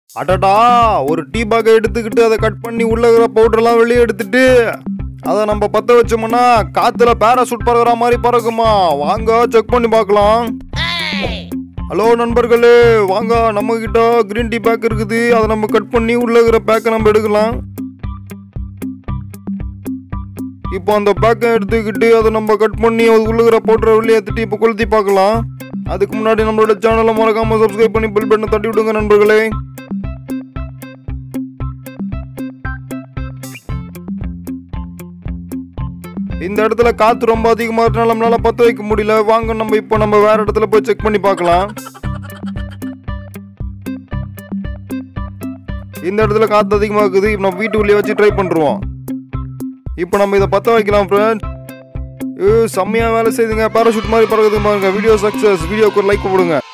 அடடா ஒரு டீ பேக்கை எடுத்துக்கிட்டு அதை கட் பண்ணி உள்ள இருக்கிற பவுடர்லாம் வெளியே எடுத்துட்டு அதை நம்ம பற்ற வச்சோம்னா காத்துல பேராசூட் பறகுற மாதிரி பறக்குமா வாங்க செக் பண்ணி பார்க்கலாம் ஹலோ நண்பர்களே வாங்க நம்ம கிட்ட கிரீன் டீ பேக் இருக்குது அதை நம்ம கட் பண்ணி உள்ள இருக்கிற பேக்கை நம்ம எடுக்கலாம் இப்போ அந்த பேக்கை எடுத்துக்கிட்டு அதை நம்ம கட் பண்ணி அது உள்ள இருக்கிற பவுடரை வெளியே ஏற்றிட்டு இப்போ கொளுத்தி பார்க்கலாம் அதுக்கு முன்னாடி நம்மளோட சேனலை மறக்காம சப்ஸ்கிரைப் பண்ணி பில் பட்டனை தட்டி விடுங்க நண்பர்களே இந்த இடத்துல காத்து ரொம்ப அதிகமா இருக்கனால நம்மளால பத்த வைக்க முடியல வாங்க நம்ம இப்போ நம்ம வேற இடத்துல போய் செக் பண்ணி பார்க்கலாம் இந்த இடத்துல காத்து அதிகமா இருக்குது இப்போ நம்ம வீட்டுக்குள்ளேயே வச்சு ட்ரை பண்றோம் இப்போ நம்ம இதை பத்த வைக்கலாம் ஃப்ரெண்ட்ஸ் ஏ செம்மையா வேலை செய்யுதுங்க பேராஷூட் மாதிரி பறக்குது பாருங்க வீடியோ சக்சஸ் வீடியோக்கு ஒரு லைக் போடுங்க